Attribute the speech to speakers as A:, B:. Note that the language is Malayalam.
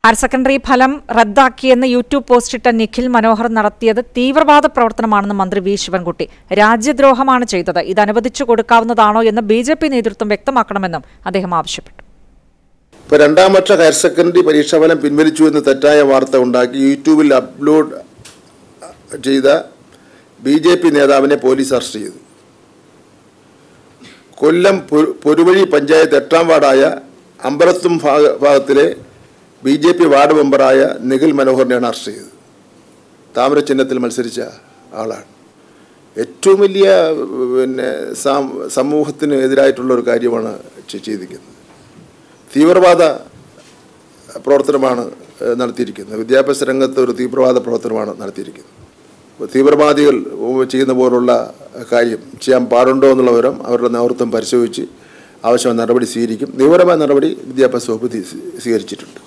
A: ഹയർ സെക്കൻഡറി ഫലം റദ്ദാക്കിയെന്ന് യൂട്യൂബ് പോസ്റ്റിട്ട നിഖിൽ മനോഹർ നടത്തിയത് തീവ്രവാദ പ്രവർത്തനമാണെന്ന് മന്ത്രി വി ശിവൻകുട്ടി രാജ്യദ്രോഹമാണ് ചെയ്തത് ഇത് അനുവദിച്ചു കൊടുക്കാവുന്നതാണോ എന്ന് ബി ജെ പി നേതൃത്വം വ്യക്തമാക്കണമെന്നും അദ്ദേഹം ആവശ്യപ്പെട്ടു
B: ഇപ്പോൾ രണ്ടാം വർഷ ഹയർ സെക്കൻഡറി പരീക്ഷാഫലം പിൻവലിച്ചു എന്ന് തെറ്റായ വാർത്ത ഉണ്ടാക്കി യൂട്യൂബിൽ അപ്ലോഡ് ചെയ്ത ബി ജെ പി നേതാവിനെ പോലീസ് അറസ്റ്റ് ചെയ്തു കൊല്ലം പൊ- പൊരുവഴി പഞ്ചായത്ത് എട്ടാം വാർഡായ അമ്പലത്തും ഭാഗ ഭാഗത്തിലെ ബി ജെ പി വാർഡ് മെമ്പറായ നിഖിൽ മനോഹറിനെയാണ് അറസ്റ്റ് ചെയ്തത് താമര ചിഹ്നത്തിൽ മത്സരിച്ച ആളാണ് ഏറ്റവും വലിയ പിന്നെ സാം- സമൂഹത്തിന് എതിരായിട്ടുള്ള ഒരു കാര്യമാണ് ചെ- ചെയ്തിരിക്കുന്നത് തീവ്രവാദ പ്രവർത്തനമാണ് ഏഹ്, നടത്തിയിരിക്കുന്നത് വിദ്യാഭ്യാസ രംഗത്ത് ഒരു തീവ്രവാദ പ്രവർത്തനമാണ് നടത്തിയിരിക്കുന്നത് അപ്പോൾ തീവ്രവാദികൾ ചെയ്യുന്ന പോലുള്ള കാര്യം ചെയ്യാൻ പാടുണ്ടോ എന്നുള്ള വിവരം അവരുടെ നേതൃത്വം പരിശോധിച്ച് ആവശ്യമായ നടപടി സ്വീകരിക്കും നിയമപരമായ നടപടി വിദ്യാഭ്യാസ വകുപ്പ് സ്വീകരിച്ചിട്ടുണ്ട്